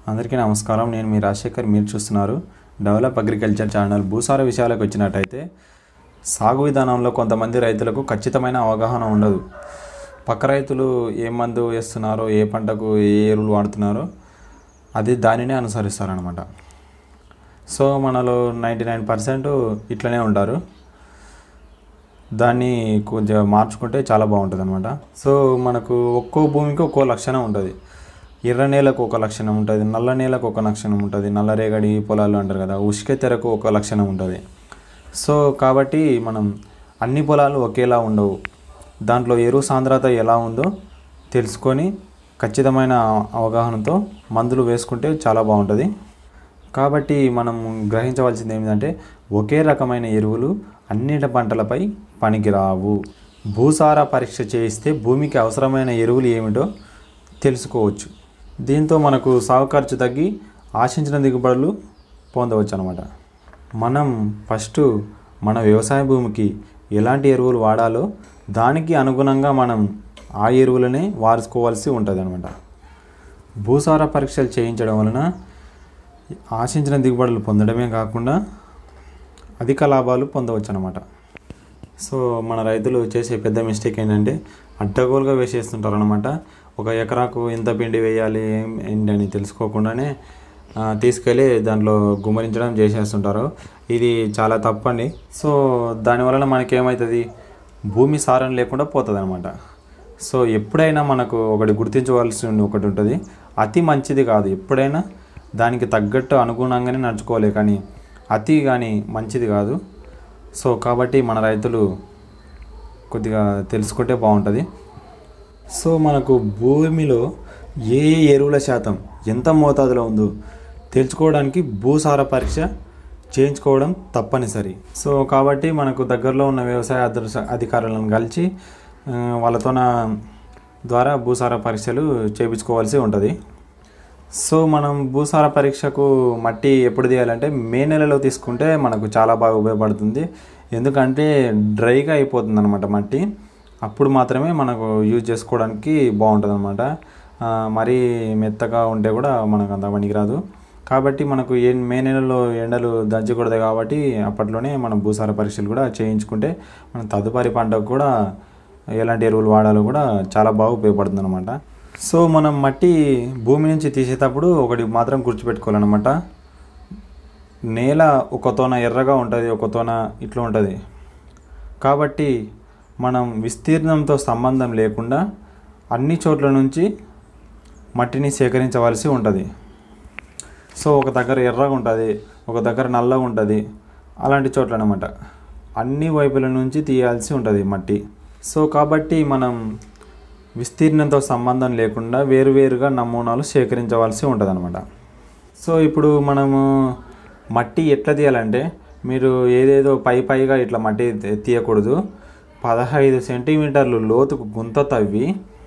అందరికీ నమస్కారం నేను మీ రాజశేఖర్ మీరు చూస్తున్నారు డెవలప్ అగ్రికల్చర్ ఛానల్ భూసార విషయాలకు వచ్చినట్టయితే సాగు విధానంలో కొంతమంది రైతులకు ఖచ్చితమైన అవగాహన ఉండదు పక్క రైతులు ఏ మందు వేస్తున్నారో ఏ పంటకు ఏ ఎరువులు వాడుతున్నారో అది దానినే అనుసరిస్తారనమాట సో మనలో నైంటీ నైన్ పర్సెంట్ ఇట్లనే ఉంటారు దాన్ని కొంచెం మార్చుకుంటే చాలా బాగుంటుంది అనమాట సో మనకు ఒక్కో భూమికి ఒక్కో లక్షణం ఉంటుంది ఎర్ర నేలకు ఒక లక్షణం ఉంటుంది నల్ల నేలకు ఒక లక్షణం ఉంటుంది నల్లరేగడి పొలాలు అంటారు కదా ఉష్క తెరకు ఒక లక్షణం ఉంటుంది సో కాబట్టి మనం అన్ని పొలాలు ఒకేలా ఉండవు దాంట్లో ఎరువు సాంద్రత ఎలా ఉందో తెలుసుకొని ఖచ్చితమైన అవగాహనతో మందులు వేసుకుంటే చాలా బాగుంటుంది కాబట్టి మనం గ్రహించవలసింది ఏమిటంటే ఒకే రకమైన ఎరువులు అన్నిటి పంటలపై పనికిరావు భూసార పరీక్ష చేయిస్తే భూమికి అవసరమైన ఎరువులు ఏమిటో తెలుసుకోవచ్చు దీంతో మనకు సాగు ఖర్చు తగ్గి ఆశించిన దిగుబడులు పొందవచ్చు అనమాట మనం ఫస్ట్ మన వ్యవసాయ భూమికి ఎలాంటి ఎరువులు వాడాలో దానికి అనుగుణంగా మనం ఆ ఎరువులనే వాడుకోవాల్సి ఉంటుంది అనమాట భూసార పరీక్షలు చేయించడం వలన ఆశించిన దిగుబడులు పొందడమే కాకుండా అధిక లాభాలు పొందవచ్చు అనమాట సో మన రైతులు చేసే పెద్ద మిస్టేక్ ఏంటంటే అడ్డగోలుగా వేసేస్తుంటారు అనమాట ఒక ఎకరాకు ఎంత పిండి వేయాలి ఏం ఏంటి అని తెలుసుకోకుండానే ఆ, తీసుకెళ్ళి దాంట్లో గుమ్మరించడం చేసేస్తుంటారు ఇది చాలా తప్పండి సో దానివలన మనకేమవుతుంది భూమి సారం లేకుండా పోతుంది అనమాట సో ఎప్పుడైనా మనకు ఒకటి గుర్తించవలసి ఒకటి ఉంటుంది అతి మంచిది కాదు ఎప్పుడైనా దానికి తగ్గట్టు అనుగుణంగానే నడుచుకోవాలి కానీ అతి కానీ మంచిది కాదు సో కాబట్టి మన రైతులు కొద్దిగా తెలుసుకుంటే బాగుంటుంది సో మనకు భూమిలో ఏ ఏ ఎరువుల శాతం ఎంత మోతాదులో ఉందో తెలుసుకోవడానికి భూసార పరీక్ష చేయించుకోవడం తప్పనిసరి సో కాబట్టి మనకు దగ్గరలో ఉన్న వ్యవసాయ అదృశ అధికారులను కలిసి ఆ, వాళ్ళతోన ద్వారా భూసార పరీక్షలు చేయించుకోవాల్సి ఉంటుంది సో మనం భూసార పరీక్షకు మట్టి ఎప్పుడు తీయాలంటే మే నెలలో తీసుకుంటే మనకు చాలా బాగా ఉపయోగపడుతుంది ఎందుకంటే డ్రైగా అయిపోతుంది అనమాట మట్టి అప్పుడు మాత్రమే మనకు యూజ్ చేసుకోవడానికి బాగుంటుంది అనమాట మరీ మెత్తగా ఉంటే కూడా మనకు అంత పనికిరాదు కాబట్టి మనకు ఏ మే నెలలో ఎండలు దంచకూడదు కాబట్టి అప్పట్లోనే మనం భూసార పరీక్షలు కూడా చేయించుకుంటే మన తదుపరి పంటకు కూడా ఎలాంటి ఎరువులు వాడాలో కూడా చాలా బాగా ఉపయోగపడుతుంది అనమాట సో మనం మట్టి భూమి నుంచి తీసేటప్పుడు ఒకటి మాత్రం గుర్తుపెట్టుకోవాలన్నమాట నేల ఒక తోన ఎర్రగా ఉంటుంది ఒక తోన ఇట్లా ఉంటుంది కాబట్టి మనం విస్తీర్ణంతో సంబంధం లేకుండా అన్ని చోట్ల నుంచి మట్టిని సేకరించవలసి ఉంటుంది సో ఒక దగ్గర ఎర్రగా ఉంటుంది ఒక దగ్గర నల్లగా ఉంటుంది అలాంటి చోట్ల అనమాట అన్ని వైపుల నుంచి తీయాల్సి ఉంటుంది మట్టి సో కాబట్టి మనం విస్తీర్ణంతో సంబంధం లేకుండా వేరువేరుగా నమూనాలు సేకరించవలసి ఉంటుంది అనమాట సో ఇప్పుడు మనము మట్టి ఎట్లా తీయాలంటే మీరు ఏదేదో పై పైగా ఇట్లా మట్టి తీ- తీయకూడదు పదహైదు సెంటీమీటర్లు లోతుకు గుంత తవ్వి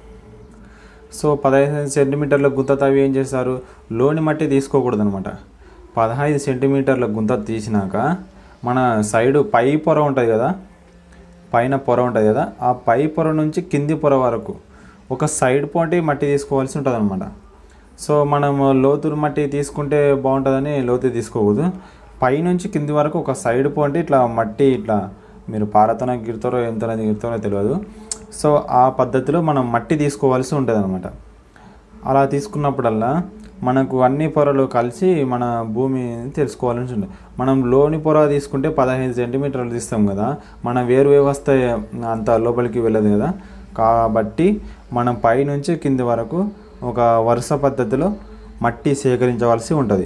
సో పదహైదు సెంటీమీటర్ల గుంత తవ్వి ఏం చేస్తారు లోని మట్టి తీసుకోకూడదు అనమాట పదహైదు సెంటీమీటర్ల గుంత తీసినాక మన సైడు పై పొర ఉంటుంది కదా పైన పొర ఉంటుంది కదా ఆ పై పొర నుంచి కింది పొర వరకు ఒక సైడ్ పోటీ మట్టి తీసుకోవాల్సి ఉంటుంది అనమాట సో మనం లోతు మట్టి తీసుకుంటే బాగుంటుందని లోతు తీసుకోకూడదు పైనుంచి కింది వరకు ఒక సైడ్ పోటీ ఇట్లా మట్టి ఇట్లా మీరు పారతోన గిరుతారో ఎంతన గిరుతారో తెలియదు సో ఆ పద్ధతిలో మనం మట్టి తీసుకోవాల్సి ఉంటుంది అనమాట అలా తీసుకున్నప్పుడల్లా మనకు అన్ని పొరలు కలిసి మన భూమి తెలుసుకోవాలని ఉంటుంది మనం లోని పొర తీసుకుంటే పదహైదు సెంటీమీటర్లు తీస్తాం కదా మన వేరు వ్యవస్థ అంత లోపలికి వెళ్ళదు కదా కాబట్టి మనం పైనుంచి కింది వరకు ఒక వరుస పద్ధతిలో మట్టి సేకరించవలసి ఉంటుంది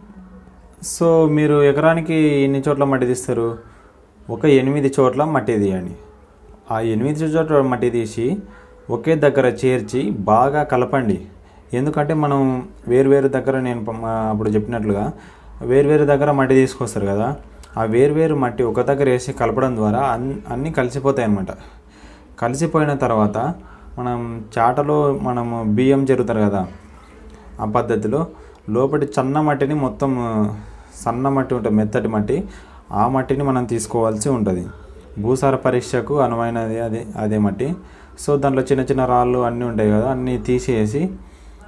సో మీరు ఎకరానికి ఎన్ని చోట్ల మట్టి తీస్తారు ఒక ఎనిమిది చోట్ల మట్టి తీయండి ఆ ఎనిమిది చోట్ల మట్టి తీసి ఒకే దగ్గర చేర్చి బాగా కలపండి ఎందుకంటే మనం వేరువేరు దగ్గర నేను ప- మా అప్పుడు చెప్పినట్లుగా వేరువేరు దగ్గర మట్టి తీసుకొస్తారు కదా ఆ వేరువేరు మట్టి ఒక దగ్గర వేసి కలపడం ద్వారా అన్ అన్నీ కలిసిపోతాయి అన్నమాట కలిసిపోయిన తర్వాత మనం చాటలో మనము బియ్యం చెరుతారు కదా ఆ పద్ధతిలో లోపటి సన్న మట్టిని మొత్తం ఆ, సన్న మట్టి ఉంటుంది మెత్తటి మట్టి ఆ మట్టిని మనం తీసుకోవాల్సి ఉంటుంది భూసార పరీక్షకు అనువైనది అదే అదే మట్టి సో దాంట్లో చిన్న చిన్న రాళ్ళు అన్నీ ఉంటాయి కదా అన్నీ తీసేసి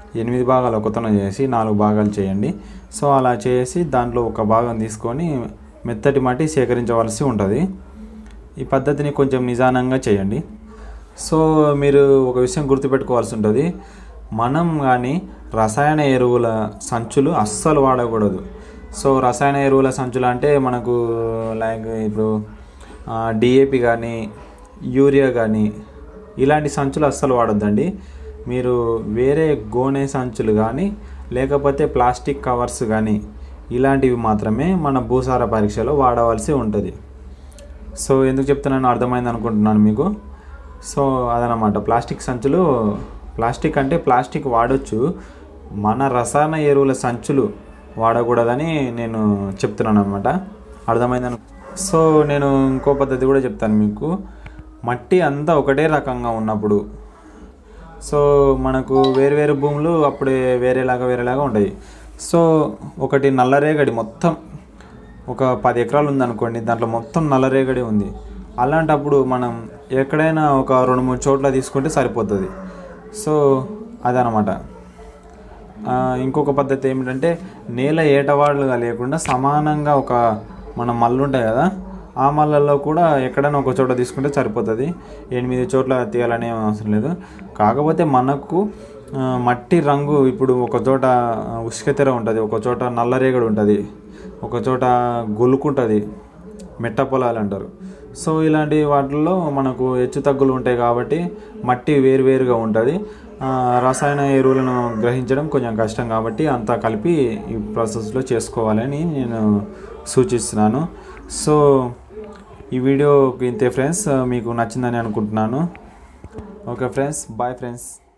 ఎనిమిది భాగాలు ఒకతనం చేసి నాలుగు భాగాలు చేయండి సో అలా చేసి దాంట్లో ఒక భాగం తీసుకొని మెత్తటి మట్టి సేకరించవలసి ఉంటుంది ఈ పద్ధతిని కొంచెం నిదానంగా చేయండి సో మీరు ఒక విషయం గుర్తుపెట్టుకోవాల్సి ఉంటుంది మనం కానీ రసాయన ఎరువుల సంచులు అస్సలు వాడకూడదు సో రసాయన ఎరువుల సంచులు అంటే మనకు లైక్ ఇప్పుడు డిఏపి కానీ యూరియా కానీ ఇలాంటి సంచులు అస్సలు వాడొద్దండి మీరు వేరే గోనె సంచులు కానీ లేకపోతే ప్లాస్టిక్ కవర్స్ కానీ ఇలాంటివి మాత్రమే మన భూసార పరీక్షలో వాడవలసి ఉంటుంది సో ఎందుకు చెప్తున్నాను అర్థమైంది అనుకుంటున్నాను మీకు సో అదనమాట ప్లాస్టిక్ సంచులు ప్లాస్టిక్ అంటే ప్లాస్టిక్ వాడొచ్చు మన రసాయన ఎరువుల సంచులు వాడకూడదని నేను చెప్తున్నాను అనమాట అర్థమైందను సో నేను ఇంకో పద్ధతి కూడా చెప్తాను మీకు మట్టి అంతా ఒకటే రకంగా ఉన్నప్పుడు సో మనకు వేరు వేరు భూములు అప్పుడే వేరేలాగా వేరేలాగా ఉంటాయి సో ఒకటి నల్లరేగడి మొత్తం ఒక పది ఎకరాలు ఉందనుకోండి దాంట్లో మొత్తం నల్లరేగడి ఉంది అలాంటప్పుడు మనం ఎక్కడైనా ఒక రెండు మూడు చోట్ల తీసుకుంటే సరిపోతుంది సో అదనమాట ఆ, ఇంకొక పద్ధతి ఏమిటంటే నేల ఏటవాళ్ళుగా లేకుండా సమానంగా ఒక మన మల్లు ఉంటాయి కదా ఆ మళ్ళల్లో కూడా ఎక్కడైనా ఒక చోట తీసుకుంటే సరిపోతుంది ఎనిమిది చోట్ల తీయాలనే అవసరం లేదు కాకపోతే మనకు ఆ, మట్టి రంగు ఇప్పుడు ఒక చోట ఉసుక తెర ఉంటుంది ఒక చోట నల్లరేగడి ఉంటుంది ఒక చోట గొలుకుంటుంది మెట్ట పొలాలు అంటారు సో ఇలాంటి వాటిల్లో మనకు హెచ్చు తగ్గులు ఉంటాయి కాబట్టి మట్టి వేరువేరుగా ఉంటుంది ఆ, రసాయన ఎరువులను గ్రహించడం కొంచెం కష్టం కాబట్టి అంతా కలిపి ఈ ప్రాసెస్లో చేసుకోవాలని నేను సూచిస్తున్నాను సో ఈ వీడియో ఇంతే ఫ్రెండ్స్ మీకు నచ్చిందని అనుకుంటున్నాను ఓకే ఫ్రెండ్స్ బాయ్ ఫ్రెండ్స్